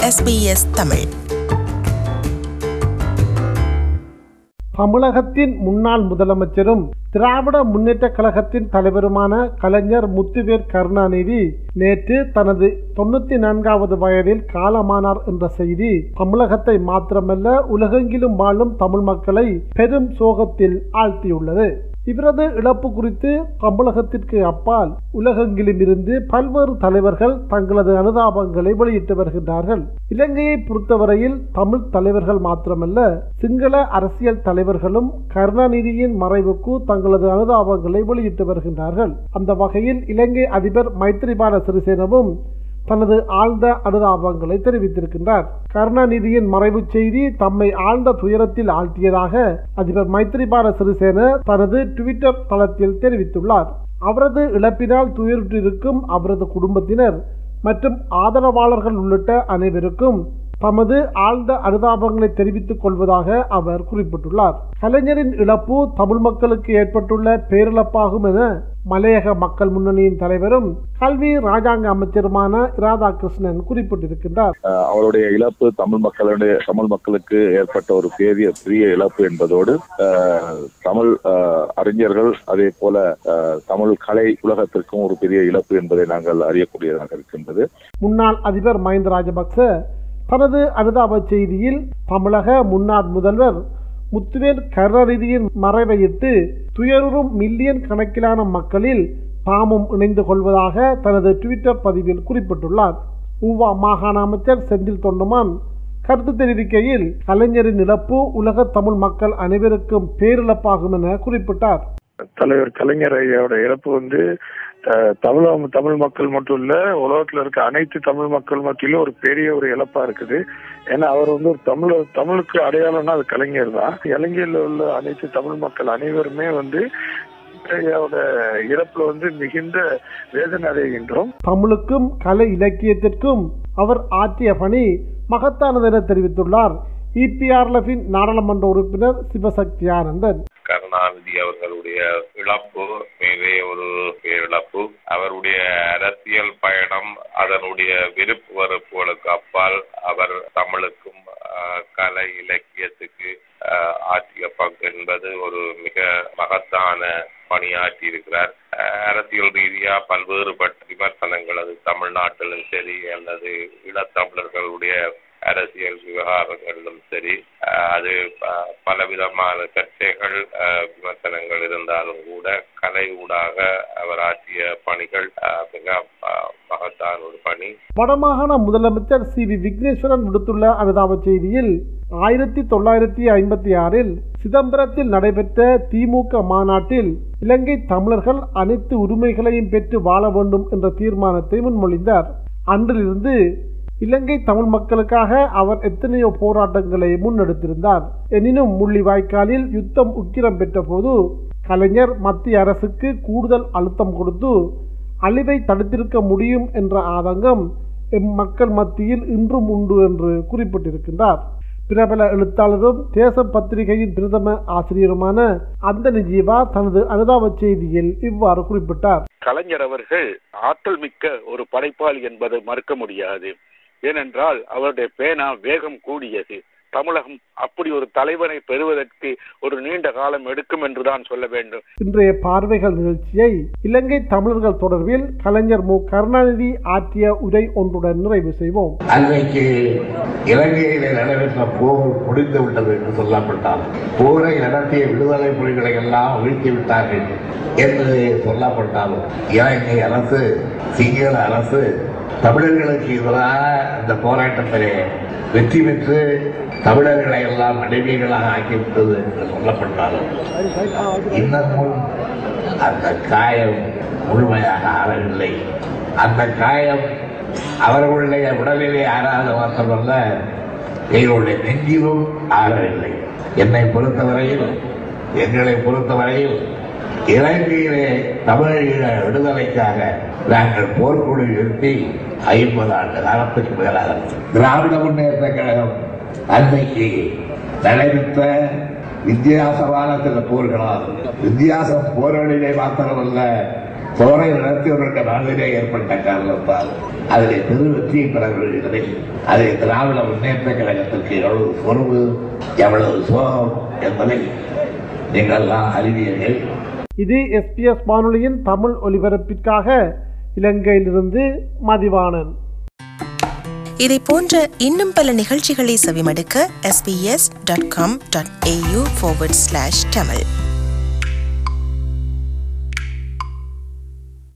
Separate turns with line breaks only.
SBS Tamil
தமிழகத்தின் முன்னாள் முதலமைச்சரும் திராவிட முன்னேற்ற கழகத்தின் தலைவருமான கலைஞர் முத்துவேர் கருணாநிதி நேற்று தனது தொண்ணூத்தி நான்காவது வயதில் காலமானார் என்ற செய்தி தமிழகத்தை மாத்திரமல்ல உலகெங்கிலும் வாழும் தமிழ் மக்களை பெரும் சோகத்தில் ஆழ்த்தியுள்ளது இவரது இழப்பு குறித்து தமிழகத்திற்கு அப்பால் உலகெங்கிலும் இருந்து பல்வேறு தலைவர்கள் தங்களது அனுதாபங்களை வெளியிட்டு வருகின்றார்கள் இலங்கையை பொறுத்தவரையில் தமிழ் தலைவர்கள் மாத்திரமல்ல சிங்கள அரசியல் தலைவர்களும் கருணாநிதியின் மறைவுக்கு தங்களது அனுதாபங்களை வெளியிட்டு வருகின்றார்கள் அந்த வகையில் இலங்கை அதிபர் மைத்ரிபால சிறிசேனவும் தனது ஆழ்ந்த அனுதாபங்களை தெரிவித்திருக்கின்றார் கருணாநிதியின் மறைவு செய்தி தம்மை ஆழ்ந்த துயரத்தில் ஆழ்த்தியதாக அதிபர் மைத்ரிபால சிறிசேன தனது ட்விட்டர் தளத்தில் தெரிவித்துள்ளார் அவரது இழப்பினால் துயருற்றிருக்கும் அவரது குடும்பத்தினர் மற்றும் ஆதரவாளர்கள் உள்ளிட்ட அனைவருக்கும் தமது ஆழ்ந்த அனுதாபங்களை தெரிவித்துக் கொள்வதாக அவர் குறிப்பிட்டுள்ளார் கலைஞரின் இழப்பு தமிழ் மக்களுக்கு ஏற்பட்டுள்ள பேரிழப்பாகும் என மலையக மக்கள் முன்னணியின் தலைவரும் கல்வி ராஜாங்க அமைச்சருமான ராதாகிருஷ்ணன் குறிப்பிட்டிருக்கின்றார்
அஹ் அவருடைய இழப்பு தமிழ் மக்களுடைய தமிழ் மக்களுக்கு ஏற்பட்ட ஒரு பெரிய பெரிய இழப்பு என்பதோடு அஹ், தமிழ் அஹ், அறிஞர்கள் அதே போல அஹ், தமிழ் கலை உலகத்திற்கும் ஒரு பெரிய இழப்பு என்பதை நாங்கள் அறியக்கூடியதாக இருக்கின்றது
முன்னாள் அதிபர் மஹிந்த ராஜபக்ச தனது அனுதாப செய்தியில் தமிழக முன்னாள் முதல்வர் முத்துவேல் கருணாநிதியின் மறைவையிட்டு துயருறும் மில்லியன் கணக்கிலான மக்களில் தாமும் இணைந்து கொள்வதாக தனது ட்விட்டர் பதிவில் குறிப்பிட்டுள்ளார் ஊவா மாகாண அமைச்சர் செந்தில் தொண்டமான் கருத்து தெரிவிக்கையில் கலைஞரின் இழப்பு உலக தமிழ் மக்கள் அனைவருக்கும் பேரிழப்பாகும் என குறிப்பிட்டார்
தலைவர் கலைஞர் ஐயாவோட இறப்பு வந்து அஹ், தமிழ் தமிழ் மக்கள் மட்டும் இல்ல உலகத்துல இருக்க அனைத்து தமிழ் மக்கள் மத்தியிலும் ஒரு பெரிய ஒரு இழப்பா இருக்குது ஏன்னா அவர் வந்து ஒரு தமிழ் தமிழுக்கு அடையாளம்னா அது கலைஞர் தான் இலங்கையில உள்ள அனைத்து தமிழ் மக்கள் அனைவருமே வந்து ஐயாவோட இறப்புல வந்து மிகுந்த வேதனை அடைகின்றோம்
தமிழுக்கும் கலை இலக்கியத்திற்கும் அவர் ஆற்றிய பணி மகத்தானது என தெரிவித்துள்ளார் இபிஆர்எஃபின் நாடாளுமன்ற உறுப்பினர் சிவசக்தி ஆனந்தன்
கருணாநிதி அவர்களுடைய இழப்பு மீதே ஒரு பேரிழப்பு அவருடைய அரசியல் பயணம் அதனுடைய விருப்பு வெறுப்புகளுக்கு அப்பால் அவர் தமிழுக்கும் ஆஹ், கலை இலக்கியத்துக்கு ஆஹ், ஆற்றிய பங்கு என்பது ஒரு மிக மகத்தான பணியாற்றி இருக்கிறார் ஆஹ், அரசியல் ரீதியா பல்வேறுபட்ட விமர்சனங்கள் அது தமிழ்நாட்டிலும் சரி அல்லது ஈழத்தமிழர்களுடைய அரசியல் விவகாரங்களிலும் சரி அஹ், அது ப- பலவிதமான சர்ச்சைகள் அஹ், விமர்சனங்கள் இருந்தாலும் கூட கலை ஊடாக அவர் ஆற்றிய பணிகள் அஹ், மிக அஹ், மகத்தான ஒரு பணி
வடமாகாண முதலமைச்சர் சி வி விக்னேஸ்வரன் விடுத்துள்ள அனுதாப செய்தியில் ஆயிரத்தி தொள்ளாயிரத்தி ஐம்பத்தி ஆறில் சிதம்பரத்தில் நடைபெற்ற திமுக மாநாட்டில் இலங்கை தமிழர்கள் அனைத்து உரிமைகளையும் பெற்று வாழ வேண்டும் என்ற தீர்மானத்தை முன்மொழிந்தார் அன்றிலிருந்து இலங்கை தமிழ் மக்களுக்காக அவர் எத்தனையோ போராட்டங்களை முன்னெடுத்திருந்தார் எனினும் முள்ளிவாய்க்காலில் யுத்தம் உக்கிரம் பெற்றபோது கலைஞர் மத்திய அரசுக்கு கூடுதல் அழுத்தம் கொடுத்து அழிவை தடுத்திருக்க முடியும் என்ற ஆதங்கம் எம் மக்கள் மத்தியில் இன்றும் உண்டு என்று குறிப்பிட்டிருக்கின்றார் பிரபல எழுத்தாளரும் தேச பத்திரிகையின் பிரதம ஆசிரியருமான அந்தனி ஜீவா தனது அனுதாப செய்தியில் இவ்வாறு குறிப்பிட்டார்
கலைஞர் அவர்கள் ஆற்றல் மிக்க ஒரு படைப்பாளி என்பதை மறுக்க முடியாது ஏனென்றால் அவருடைய பேனா வேகம் கூடியது தமிழகம் அப்படி ஒரு தலைவனை பெறுவதற்கு ஒரு நீண்ட காலம் எடுக்கும் என்றுதான் சொல்ல வேண்டும்
இன்றைய பார்வைகள் நிகழ்ச்சியை இலங்கை தமிழர்கள் தொடர்பில் கலைஞர் மு கருணாநிதி ஆற்றிய உரை ஒன்றுடன் நிறைவு செய்வோம்
அன்றைக்கு இலங்கையிலே நடைபெற்ற போர் முடிந்து விட்டது என்று சொல்லப்பட்டால் போரை நடத்திய விடுதலை புலிகளை எல்லாம் வீழ்த்தி விட்டார்கள் என்று சொல்லப்பட்டாலும் இலங்கை அரசு சிங்கள அரசு தமிழர்களுக்கு எதிராக அந்த போராட்டத்திலே வெற்றி பெற்று தமிழர்களை எல்லாம் அடிமைகளாக ஆக்கிவிட்டது என்று சொல்லப்பட்டாலும் இன்னமும் அந்த காயம் முழுமையாக ஆறவில்லை அந்த காயம் அவர்களுடைய உடலிலே ஆறாத மாத்திரமல்ல எங்களுடைய நெஞ்சிலும் ஆறவில்லை என்னை பொறுத்தவரையில் எங்களை பொறுத்தவரையில் இலங்கையிலே தமிழீழ விடுதலைக்காக நாங்கள் போர்க்குழு நிறுத்தி ஐம்பது ஆண்டு காலத்துக்கு மேலாக திராவிட முன்னேற்ற கழகம் அன்னைக்கு நடைபெற்ற வித்தியாசமான சில போர்களால் வித்தியாசம் போர்களிலே மாத்திரமல்ல போரை நடத்தியவர்களுக்கு நாளிலே ஏற்பட்ட காரணத்தால் அதிலே பெரு வெற்றியை பெறவில்லை அதை திராவிட முன்னேற்ற கழகத்திற்கு எவ்வளவு பொறுப்பு எவ்வளவு சோகம் என்பதை நீங்கள் எல்லாம் அறிவீர்கள்
இது எஸ்பிஎஸ் வானொலியின் தமிழ் ஒலிபரப்பிற்காக இலங்கையிலிருந்து மதிவாணன்
இதை போன்ற இன்னும் பல நிகழ்ச்சிகளை செவிமடுக்க sbs.com.au forward slash tamil